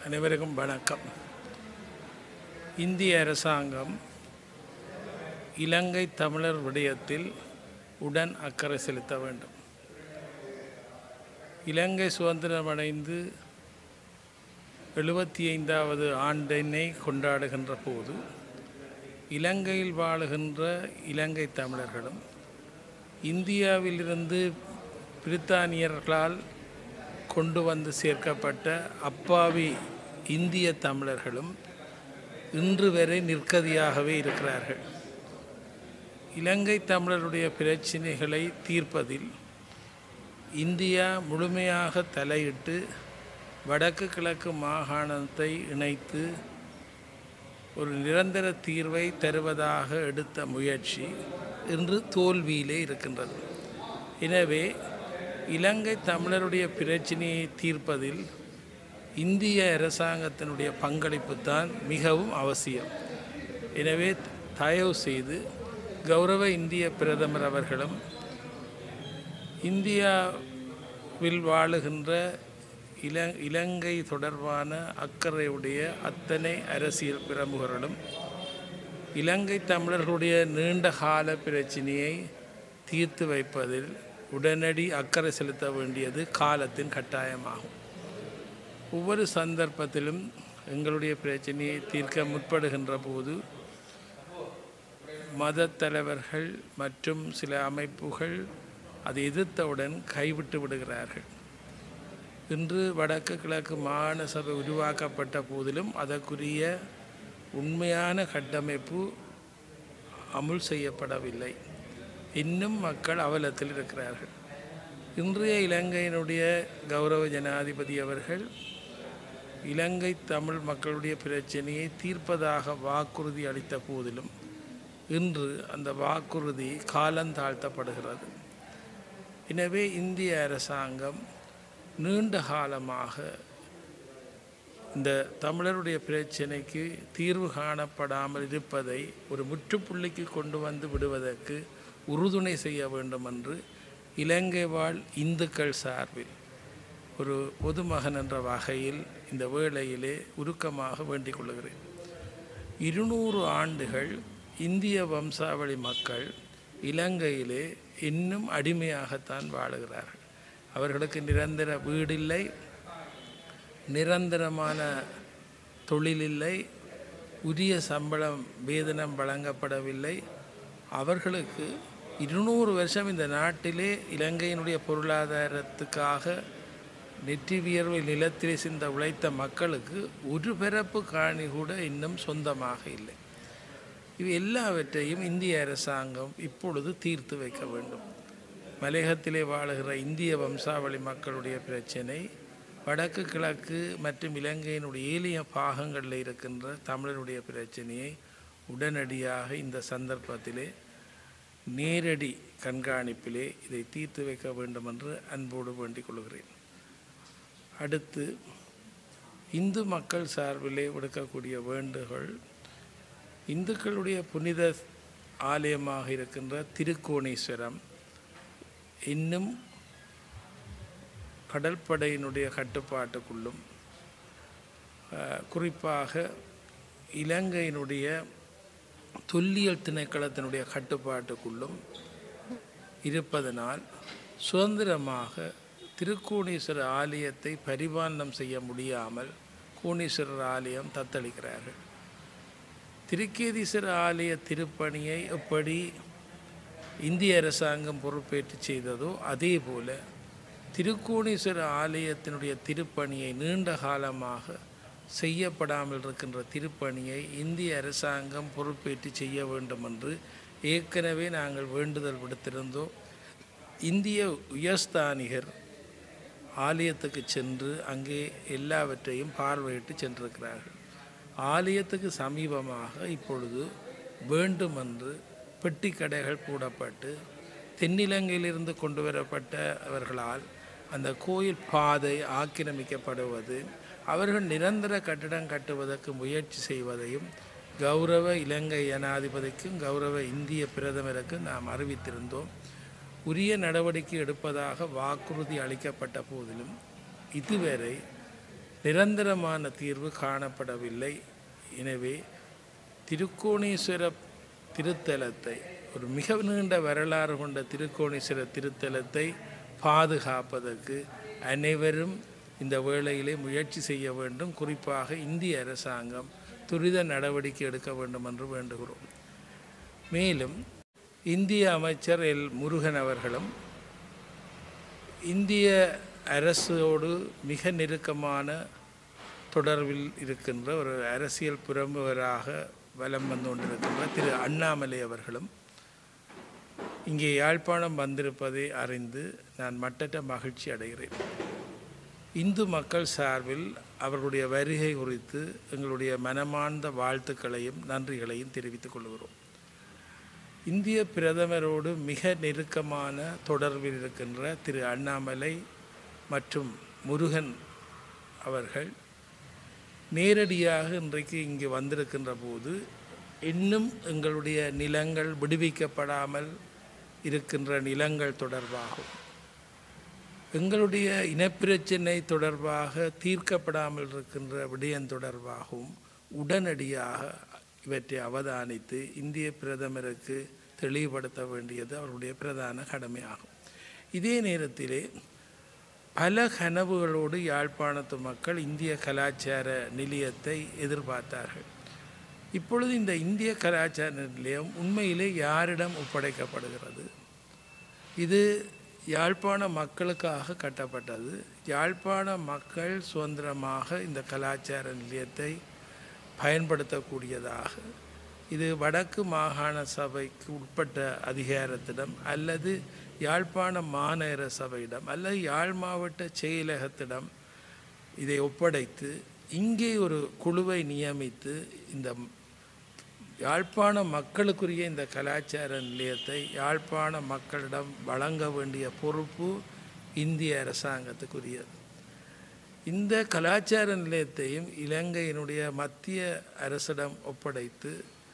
அனைவருக்கும் வணக்கம் இந்திய அரசாங்கம் இலங்கை தமிழர் விடயத்தில் உடன் அக்கறை செலுத்த வேண்டும் இலங்கை சுதந்திரமடைந்து எழுபத்தி ஐந்தாவது ஆண்டினை கொண்டாடுகின்ற போது இலங்கையில் வாழுகின்ற இலங்கை தமிழர்களும் இந்தியாவிலிருந்து பிரித்தானியர்களால் கொண்டு வந்து சேர்க்கப்பட்ட அப்பாவி இந்திய தமிழர்களும் இன்று வரை நிற்கதியாகவே இருக்கிறார்கள் இலங்கை தமிழருடைய பிரச்சினைகளை தீர்ப்பதில் இந்தியா முழுமையாக தலையிட்டு வடக்கு கிழக்கு மாகாணத்தை இணைத்து ஒரு நிரந்தர தீர்வை தருவதாக எடுத்த முயற்சி இன்று தோல்வியிலே இருக்கின்றது எனவே இலங்கை தமிழருடைய பிரச்சினையை தீர்ப்பதில் இந்திய அரசாங்கத்தினுடைய பங்களிப்பு தான் மிகவும் அவசியம் எனவே தயவு செய்து கௌரவ இந்திய பிரதமர் அவர்களும் இந்தியாவில் வாழுகின்ற இல இலங்கை தொடர்பான அக்கறையுடைய அத்தனை அரசியல் பிரமுகர்களும் இலங்கை தமிழர்களுடைய நீண்ட கால பிரச்சினையை தீர்த்து வைப்பதில் உடனடி அக்கறை செலுத்த வேண்டியது காலத்தின் கட்டாயமாகும் ஒவ்வொரு சந்தர்ப்பத்திலும் எங்களுடைய பிரச்சனையை தீர்க்க முற்படுகின்ற போது மத தலைவர்கள் மற்றும் சில அமைப்புகள் அதை எதிர்த்தவுடன் கைவிட்டு விடுகிறார்கள் இன்று வடக்கு கிழக்கு மாகாண சபை உருவாக்கப்பட்ட போதிலும் அதற்குரிய உண்மையான கட்டமைப்பு அமுல் செய்யப்படவில்லை இன்னும் மக்கள் அவலத்தில் இருக்கிறார்கள் இன்றைய இலங்கையினுடைய கௌரவ ஜனாதிபதி அவர்கள் இலங்கை தமிழ் மக்களுடைய பிரச்சனையை தீர்ப்பதாக வாக்குறுதி அளித்த போதிலும் இன்று அந்த வாக்குறுதி காலந்தாழ்த்தப்படுகிறது எனவே இந்திய அரசாங்கம் நீண்ட காலமாக இந்த தமிழருடைய பிரச்சனைக்கு தீர்வு காணப்படாமல் இருப்பதை ஒரு முற்றுப்புள்ளிக்கு கொண்டு வந்து விடுவதற்கு உறுதுணை செய்ய வேண்டும் என்று இலங்கை வாழ் இந்துக்கள் சார்பில் ஒரு பொதுமகன் என்ற வகையில் இந்த வேளையிலே உருக்கமாக வேண்டிக் கொள்கிறேன் இருநூறு ஆண்டுகள் இந்திய வம்சாவளி மக்கள் இலங்கையிலே இன்னும் அடிமையாகத்தான் வாழுகிறார்கள் அவர்களுக்கு நிரந்தர வீடில்லை நிரந்தரமான தொழிலில்லை உரிய சம்பளம் வேதனம் வழங்கப்படவில்லை அவர்களுக்கு இருநூறு வருஷம் இந்த நாட்டிலே இலங்கையினுடைய பொருளாதாரத்துக்காக நெற்றி வியர்வை நிலத்திலே சிந்த உழைத்த மக்களுக்கு ஒரு பிறப்பு காணி கூட இன்னும் சொந்தமாக இல்லை இவை எல்லாவற்றையும் இந்திய அரசாங்கம் இப்பொழுது தீர்த்து வைக்க வேண்டும் மலையகத்திலே வாழுகிற இந்திய வம்சாவளி மக்களுடைய பிரச்சனை வடக்கு கிழக்கு மற்றும் இலங்கையினுடைய ஏலிய பாகங்களில் இருக்கின்ற தமிழருடைய பிரச்சனையை உடனடியாக இந்த சந்தர்ப்பத்திலே நேரடி கண்காணிப்பிலே இதை தீர்த்து வைக்க வேண்டும் என்று அன்போடு வேண்டிக் கொள்கிறேன் அடுத்து இந்து மக்கள் சார்பிலே விடுக்கக்கூடிய வேண்டுகோள் இந்துக்களுடைய புனித ஆலயமாக இருக்கின்ற திருக்கோணேஸ்வரம் இன்னும் கடற்படையினுடைய கட்டுப்பாட்டுக்குள்ளும் குறிப்பாக இலங்கையினுடைய தொல்லியல் திணைக்களத்தினுடைய கட்டுப்பாட்டுக்குள்ளும் இருப்பதனால் சுதந்திரமாக திருக்கோணேஸ்வரர் ஆலயத்தை பரிபாலனம் செய்ய முடியாமல் கோணேஸ்வரர் ஆலயம் தத்தளிக்கிறார்கள் திருக்கேதீஸ்வரர் ஆலய திருப்பணியை எப்படி இந்திய அரசாங்கம் பொறுப்பேற்று செய்ததோ அதே போல திருக்கோணேஸ்வரர் ஆலயத்தினுடைய திருப்பணியை நீண்ட காலமாக செய்யப்படாமல் இருக்கின்ற திருப்பணியை இந்திய அரசாங்கம் பொறுப்பேற்று செய்ய வேண்டும் என்று ஏற்கனவே நாங்கள் வேண்டுதல் விடுத்திருந்தோம் இந்திய உயர்ஸ்தானிகர் ஆலயத்துக்கு சென்று அங்கே எல்லாவற்றையும் பார்வையிட்டு சென்றிருக்கிறார்கள் ஆலயத்துக்கு சமீபமாக இப்பொழுது வேண்டுமென்று பெட்டி கடைகள் கூடப்பட்டு தென்னிலங்கையிலிருந்து கொண்டு வரப்பட்டவர்களால் அந்த கோயில் பாதை ஆக்கிரமிக்கப்படுவது அவர்கள் நிரந்தர கட்டிடம் கட்டுவதற்கு முயற்சி செய்வதையும் கௌரவ இலங்கை ஜனாதிபதிக்கும் கௌரவ இந்திய பிரதமருக்கும் நாம் அறிவித்திருந்தோம் உரிய நடவடிக்கை எடுப்பதாக வாக்குறுதி அளிக்கப்பட்ட போதிலும் இதுவரை நிரந்தரமான தீர்வு காணப்படவில்லை எனவே திருக்கோணேஸ்வர திருத்தலத்தை ஒரு மிக நீண்ட வரலாறு கொண்ட திருக்கோணேஸ்வர திருத்தலத்தை பாதுகாப்பதற்கு அனைவரும் இந்த வேளையிலே முயற்சி செய்ய வேண்டும் குறிப்பாக இந்திய அரசாங்கம் துரித நடவடிக்கை எடுக்க வேண்டும் என்று வேண்டுகிறோம் மேலும் இந்திய அமைச்சர் எல் முருகன் அவர்களும் இந்திய அரசோடு மிக நெருக்கமான தொடர்பில் இருக்கின்ற ஒரு அரசியல் புறம்புவராக வலம் வந்து கொண்டிருக்கின்ற திரு அண்ணாமலை அவர்களும் இங்கே யாழ்ப்பாணம் வந்திருப்பதை அறிந்து நான் மட்டற்ற மகிழ்ச்சி அடைகிறேன் இந்து மக்கள் சார்பில் அவர்களுடைய வருகை குறித்து எங்களுடைய மனமார்ந்த வாழ்த்துக்களையும் நன்றிகளையும் தெரிவித்துக் கொள்கிறோம் இந்திய பிரதமரோடு மிக நெருக்கமான தொடர்பில் இருக்கின்ற திரு அண்ணாமலை மற்றும் முருகன் அவர்கள் நேரடியாக இன்றைக்கு இங்கு வந்திருக்கின்ற போது இன்னும் எங்களுடைய நிலங்கள் விடுவிக்கப்படாமல் இருக்கின்ற நிலங்கள் தொடர்பாகும் எங்களுடைய இனப்பிரச்சினை தொடர்பாக தீர்க்கப்படாமல் இருக்கின்ற விடயம் தொடர்பாகவும் உடனடியாக இவற்றை அவதானித்து இந்திய பிரதமருக்கு தெளிவுபடுத்த வேண்டியது அவருடைய பிரதான கடமையாகும் இதே நேரத்திலே பல கனவுகளோடு யாழ்ப்பாணத்து மக்கள் இந்திய கலாச்சார நிலையத்தை எதிர்பார்த்தார்கள் இப்பொழுது இந்த இந்திய கலாச்சார நிலையம் உண்மையிலே யாரிடம் ஒப்படைக்கப்படுகிறது இது யாழ்ப்பாண மக்களுக்காக கட்டப்பட்டது யாழ்ப்பாண மக்கள் சுதந்திரமாக இந்த கலாச்சார நிலையத்தை பயன்படுத்தக்கூடியதாக இது வடக்கு மாகாண சபைக்கு உட்பட்ட அதிகாரத்திடம் அல்லது யாழ்ப்பாண மாநகர சபையிடம் அல்லது யாழ் மாவட்ட செயலகத்திடம் இதை ஒப்படைத்து இங்கே ஒரு குழுவை நியமித்து இந்த யாழ்ப்பாண மக்களுக்குரிய இந்த கலாச்சார நிலையத்தை யாழ்ப்பாண மக்களிடம் வழங்க வேண்டிய பொறுப்பு இந்திய அரசாங்கத்துக்குரியது இந்த கலாச்சார நிலையத்தையும் இலங்கையினுடைய மத்திய அரசிடம் ஒப்படைத்து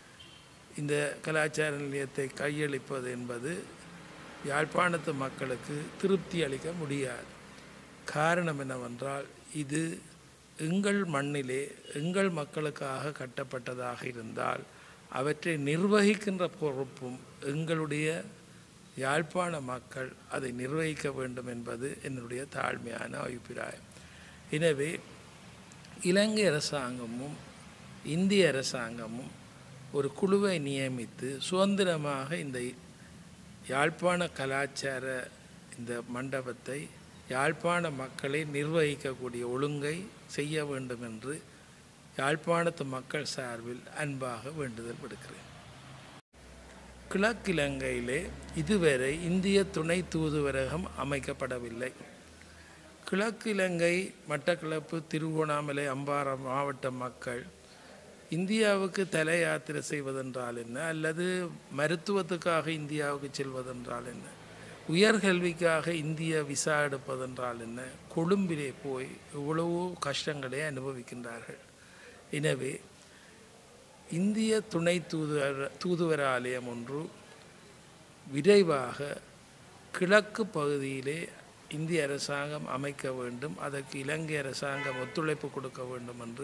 இந்த கலாச்சார நிலையத்தை கையளிப்பது என்பது யாழ்ப்பாணத்து மக்களுக்கு திருப்தி அளிக்க முடியாது காரணம் என்னவென்றால் இது எங்கள் மண்ணிலே எங்கள் மக்களுக்காக கட்டப்பட்டதாக இருந்தால் அவற்றை நிர்வகிக்கின்ற பொறுப்பும் எங்களுடைய யாழ்ப்பாண மக்கள் அதை நிர்வகிக்க வேண்டும் என்பது என்னுடைய தாழ்மையான அபிப்பிராயம் எனவே இலங்கை அரசாங்கமும் இந்திய அரசாங்கமும் ஒரு குழுவை நியமித்து சுதந்திரமாக இந்த யாழ்ப்பாண கலாச்சார இந்த மண்டபத்தை யாழ்ப்பாண மக்களை நிர்வகிக்கக்கூடிய ஒழுங்கை செய்ய வேண்டும் என்று யாழ்ப்பாணத்து மக்கள் சார்பில் அன்பாக வேண்டுதல் விடுக்கிறேன் கிழக்கிலங்கையிலே இதுவரை இந்திய துணை தூதுவரகம் அமைக்கப்படவில்லை கிழக்கிலங்கை மட்டக்களப்பு திருவோணாமலை அம்பாறை மாவட்ட மக்கள் இந்தியாவுக்கு தல யாத்திரை செய்வதென்றால் என்ன அல்லது மருத்துவத்துக்காக இந்தியாவுக்கு செல்வதென்றால் என்ன உயர்கல்விக்காக இந்திய விசா எடுப்பதென்றால் என்ன கொழும்பிலே போய் எவ்வளவோ கஷ்டங்களை அனுபவிக்கின்றார்கள் எனவே இந்திய துணை தூதுவர் தூதுவர ஆலயம் ஒன்று விரைவாக கிழக்கு பகுதியிலே இந்திய அரசாங்கம் அமைக்க வேண்டும் அதற்கு இலங்கை அரசாங்கம் ஒத்துழைப்பு கொடுக்க வேண்டும் என்று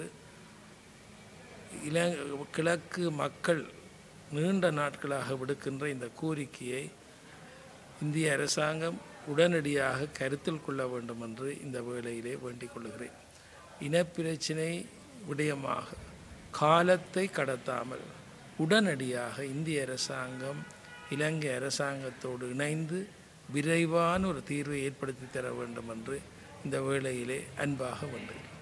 இல கிழக்கு மக்கள் நீண்ட நாட்களாக விடுக்கின்ற இந்த கோரிக்கையை இந்திய அரசாங்கம் உடனடியாக கருத்தில் கொள்ள வேண்டும் என்று இந்த வேளையிலே வேண்டிக் கொள்கிறேன் இனப்பிரச்சினை விடயமாக காலத்தை கடத்தாமல் உடனடியாக இந்திய அரசாங்கம் இலங்கை அரசாங்கத்தோடு இணைந்து விரைவான ஒரு தீர்வை ஏற்படுத்தி தர வேண்டும் என்று இந்த வேளையிலே அன்பாக வேண்டுகிறேன்